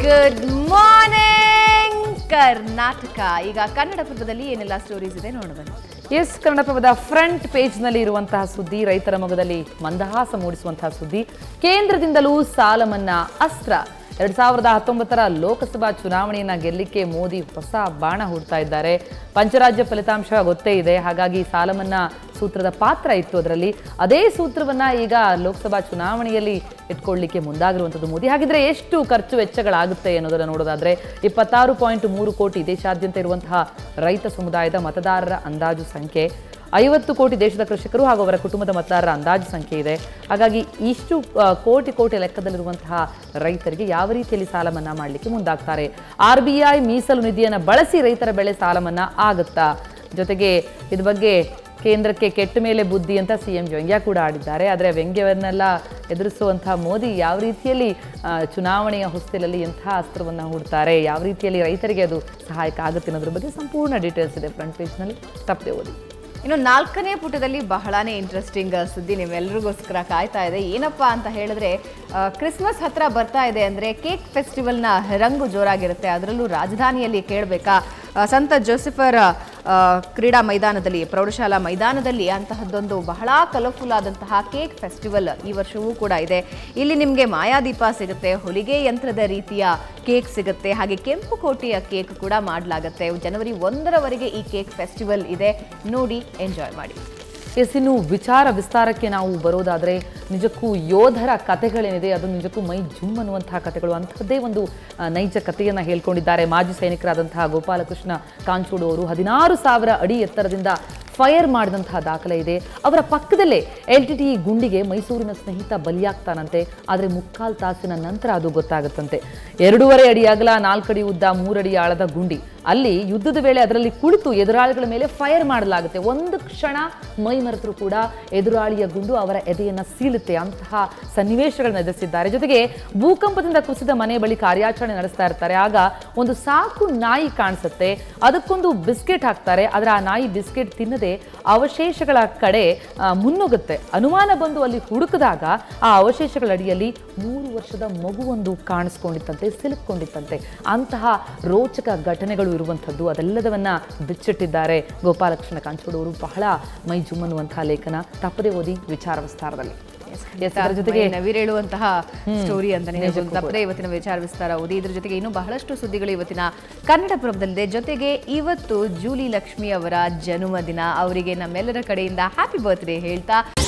good morning Karnataka ಈಗ ಕನ್ನಡ ಪುಟದಲ್ಲಿ ಏನೆಲ್ಲ ಸ್ಟೋರೀಸ್ ಇದೆ ನೋಡೋಣ ಎಸ್ ಕನ್ನಡಪ್ರಭದ ಫ್ರಂಟ್ ಪೇಜ್ನಲ್ಲಿ ಇರುವಂತಹ ಸುದ್ದಿ ರೈತರ ಮೊಗದಲ್ಲಿ ಮಂದಹಾಸ ಮೂಡಿಸುವಂತಹ ಸುದ್ದಿ ಕೇಂದ್ರದಿಂದಲೂ ಸಾಲ ಮನ್ನಾ ಅಸ್ತ್ರ ಎರಡ್ ಸಾವಿರದ ಹತ್ತೊಂಬತ್ತರ ಲೋಕಸಭಾ ಚುನಾವಣೆಯನ್ನ ಗೆಲ್ಲಿಕ್ಕೆ ಮೋದಿ ಹೊಸ ಬಾಣ ಹೂಡ್ತಾ ಇದ್ದಾರೆ ಪಂಚರಾಜ್ಯ ಫಲಿತಾಂಶ ಗೊತ್ತೇ ಇದೆ ಹಾಗಾಗಿ ಸಾಲ ಮನ್ನಾ ಸೂತ್ರದ ಪಾತ್ರ ಇತ್ತು ಅದರಲ್ಲಿ ಅದೇ ಸೂತ್ರವನ್ನ ಈಗ ಲೋಕಸಭಾ ಚುನಾವಣೆಯಲ್ಲಿ ಇಟ್ಕೊಳ್ಳಿಕ್ಕೆ ಮುಂದಾಗಿರುವಂಥದ್ದು ಮೋದಿ ಹಾಗಿದ್ರೆ ಎಷ್ಟು ಖರ್ಚು ವೆಚ್ಚಗಳಾಗುತ್ತೆ ಅನ್ನೋದನ್ನ ನೋಡೋದಾದ್ರೆ ಇಪ್ಪತ್ತಾರು ಪಾಯಿಂಟ್ ಮೂರು ಕೋಟಿ ದೇಶಾದ್ಯಂತ ಇರುವಂತಹ ರೈತ ಸಮುದಾಯದ ಮತದಾರರ ಅಂದಾಜು ಸಂಖ್ಯೆ ಐವತ್ತು ಕೋಟಿ ದೇಶದ ಕೃಷಿಕರು ಹಾಗೂ ಅವರ ಕುಟುಂಬದ ಮತದಾರರ ಅಂದಾಜು ಸಂಖ್ಯೆ ಇದೆ ಹಾಗಾಗಿ ಇಷ್ಟು ಆ, ಕೋಟಿ ಕೋಟಿ ಲೆಕ್ಕದಲ್ಲಿರುವಂತಹ ರೈತರಿಗೆ ಯಾವ ರೀತಿಯಲ್ಲಿ ಸಾಲ ಮನ್ನಾ ಮಾಡಲಿಕ್ಕೆ ಮುಂದಾಗ್ತಾರೆ ಆರ್ ಬಿ ಐ ಮೀಸಲು ನಿಧಿಯನ್ನು ಬಳಸಿ ರೈತರ ಬೆಳೆ ಸಾಲ ಮನ್ನಾ ಆಗುತ್ತಾ ಜೊತೆಗೆ ಇದ್ರ ಬಗ್ಗೆ ಕೇಂದ್ರಕ್ಕೆ ಕೆಟ್ಟ ಮೇಲೆ ಬುದ್ಧಿ ಅಂತ ಸಿ ಎಂ ವ್ಯಂಗ್ಯ ಕೂಡ ಆಡಿದ್ದಾರೆ ಆದರೆ ವ್ಯಂಗ್ಯವನ್ನೆಲ್ಲ ಎದುರಿಸುವಂತಹ ಮೋದಿ ಯಾವ ರೀತಿಯಲ್ಲಿ ಆ, ಚುನಾವಣೆಯ ಹೊಸ್ತಿಲಲ್ಲಿ ಎಂಥ ಅಸ್ತ್ರವನ್ನು ಹೂಡ್ತಾರೆ ಯಾವ ರೀತಿಯಲ್ಲಿ ರೈತರಿಗೆ ಅದು ಸಹಾಯಕ ಆಗುತ್ತೆ ಅನ್ನೋದ್ರ ಬಗ್ಗೆ ಸಂಪೂರ್ಣ ಡೀಟೇಲ್ಸ್ ಇದೆ ಫ್ರಂಟ್ ಪೇಜ್ನಲ್ಲಿ ತಪ್ಪದೆ ಓದಿ ಇನ್ನು ನಾಲ್ಕನೇ ಪುಟದಲ್ಲಿ ಬಹಳಾನೇ ಇಂಟ್ರೆಸ್ಟಿಂಗ್ ಸುದ್ದಿ ನಿಮ್ಮೆಲ್ಲರಿಗೋಸ್ಕರ ಕಾಯ್ತಾ ಇದೆ ಏನಪ್ಪಾ ಅಂತ ಹೇಳಿದ್ರೆ ಆ, ಕ್ರಿಸ್ಮಸ್ ಹತ್ರ ಬರ್ತಾ ಇದೆ ಅಂದ್ರೆ ಕೇಕ್ ಫೆಸ್ಟಿವಲ್ನ ರಂಗು ಜೋರಾಗಿರುತ್ತೆ ಅದರಲ್ಲೂ ರಾಜಧಾನಿಯಲ್ಲಿ ಕೇಳಬೇಕಾ ಆ, ಸಂತ ಜೋಸೆಫರ್ ಆ, ಕ್ರೀಡಾ ಮೈದಾನದಲ್ಲಿ ಪ್ರೌಢಶಾಲಾ ಮೈದಾನದಲ್ಲಿ ಅಂತಹದ್ದೊಂದು ಬಹಳ ಕಲರ್ಫುಲ್ ಆದಂತಹ ಕೇಕ್ ಫೆಸ್ಟಿವಲ್ ಈ ವರ್ಷವೂ ಕೂಡ ಇದೆ ಇಲ್ಲಿ ನಿಮಗೆ ಮಾಯಾದೀಪ ಸಿಗುತ್ತೆ ಹೊಲಿಗೆ ಯಂತ್ರದ ರೀತಿಯ ಕೇಕ್ ಸಿಗುತ್ತೆ ಹಾಗೆ ಕೆಂಪು ಕೋಟೆಯ ಕೇಕ್ ಕೂಡ ಮಾಡಲಾಗುತ್ತೆ ಜನವರಿ ಒಂದರವರೆಗೆ ಈ ಕೇಕ್ ಫೆಸ್ಟಿವಲ್ ಇದೆ ನೋಡಿ ಎಂಜಾಯ್ ಮಾಡಿ ಎಸ್ ಇನ್ನು ವಿಚಾರ ವಿಸ್ತಾರಕ್ಕೆ ನಾವು ಬರೋದಾದ್ರೆ ನಿಜಕ್ಕೂ ಯೋಧರ ಕಥೆಗಳೇನಿದೆ ಅದು ನಿಜಕ್ಕೂ ಮೈ ಜುಮ್ ಅನ್ನುವಂತಹ ಕಥೆಗಳು ಅಂಥದ್ದೇ ಒಂದು ಆ, ನೈಜ ಕಥೆಯನ್ನು ಹೇಳ್ಕೊಂಡಿದ್ದಾರೆ ಮಾಜಿ ಸೈನಿಕರಾದಂತಹ ಗೋಪಾಲಕೃಷ್ಣ ಕಾಂಚೋಡು ಅವರು ಹದಿನಾರು ಸಾವಿರ ಅಡಿ ಎತ್ತರದಿಂದ ಫೈರ್ ಮಾಡಿದಂತಹ ದಾಖಲೆ ಇದೆ ಅವರ ಪಕ್ಕದಲ್ಲೇ ಎಲ್ ಟಿ ಟಿ ಗುಂಡಿಗೆ ಮೈಸೂರಿನ ಸ್ನೇಹಿತ ಬಲಿಯಾಗ್ತಾನಂತೆ ಆದರೆ ಮುಕ್ಕಾಲು ತಾಸಿನ ನಂತರ ಅದು ಗೊತ್ತಾಗುತ್ತಂತೆ ಎರಡೂವರೆ ಅಡಿ ಅಗಲ ನಾಲ್ಕಡಿ ಉದ್ದ ಮೂರಡಿ ಆಳದ ಗುಂಡಿ ಅಲ್ಲಿ ಯುದ್ಧದ ವೇಳೆ ಅದರಲ್ಲಿ ಕುಳಿತು ಎದುರಾಳಿಗಳ ಮೇಲೆ ಫೈರ್ ಮಾಡಲಾಗುತ್ತೆ ಒಂದು ಕ್ಷಣ ಮೈ ಮರೆತರೂ ಕೂಡ ಎದುರಾಳಿಯ ಗುಂಡು ಅವರ ಎದೆಯನ್ನ ಸೀಳುತ್ತೆ ಅಂತಹ ಸನ್ನಿವೇಶಗಳನ್ನ ಎದುರಿಸಿದ್ದಾರೆ ಜೊತೆಗೆ ಭೂಕಂಪದಿಂದ ಕುಸಿದ ಮನೆ ಬಳಿ ಕಾರ್ಯಾಚರಣೆ ನಡೆಸ್ತಾ ಇರ್ತಾರೆ ಆಗ ಒಂದು ಸಾಕು ನಾಯಿ ಕಾಣಿಸುತ್ತೆ ಅದಕ್ಕೊಂದು ಬಿಸ್ಕೆಟ್ ಹಾಕ್ತಾರೆ ಆದರೆ ಆ ನಾಯಿ ಬಿಸ್ಕೆಟ್ ತಿನ್ನದೆ ಅವಶೇಷಗಳ ಕಡೆ ಆ, ಮುನ್ನುಗ್ಗುತ್ತೆ ಅನುಮಾನ ಬಂದು ಅಲ್ಲಿ ಹುಡುಕಿದಾಗ ಆ ಅವಶೇಷಗಳ ಅಡಿಯಲ್ಲಿ ಮೂರು ವರ್ಷದ ಮಗುವೊಂದು ಕಾಣಿಸ್ಕೊಂಡಿತ್ತಂತೆ ಸಿಲುಕೊಂಡಿತ್ತಂತೆ ಅಂತಹ ರೋಚಕ ಘಟನೆಗಳು ಇರುವಂಥದ್ದು ಅದೆಲ್ಲದವನ್ನ ಬಿಚ್ಚಿಟ್ಟಿದ್ದಾರೆ ಗೋಪಾಲಕೃಷ್ಣ ಕಾಂಚೋಡು ಅವರು ಬಹಳ ಮೈ ಜುಮ್ ಅನ್ನುವಂತಹ ಲೇಖನ ತಪ್ಪದೆ ಓದಿ ವಿಚಾರ ವಿಸ್ತಾರದಲ್ಲಿ Yes, ಅದರ ಜೊತೆಗೆ ನವಿರೇಳುವಂತಹ ಸ್ಟೋರಿ ಅಂತಾನೆ ಹೇಳ್ಬೋದು ತಪ್ಪದೆ ಇವತ್ತಿನ ವಿಚಾರ ವಿಸ್ತಾರ ಓದಿ ಇದ್ರ ಜೊತೆಗೆ ಇನ್ನೂ ಬಹಳಷ್ಟು ಸುದ್ದಿಗಳು ಇವತ್ತಿನ ಕನ್ನಡ ಪುರದಲ್ಲಿದೆ ಜೊತೆಗೆ ಇವತ್ತು ಜೂಲಿ ಲಕ್ಷ್ಮಿ ಅವರ ಜನ್ಮದಿನ ಅವರಿಗೆ ನಮ್ಮೆಲ್ಲರ ಕಡೆಯಿಂದ ಹ್ಯಾಪಿ ಬರ್ತ್ಡೇ ಹೇಳ್ತಾ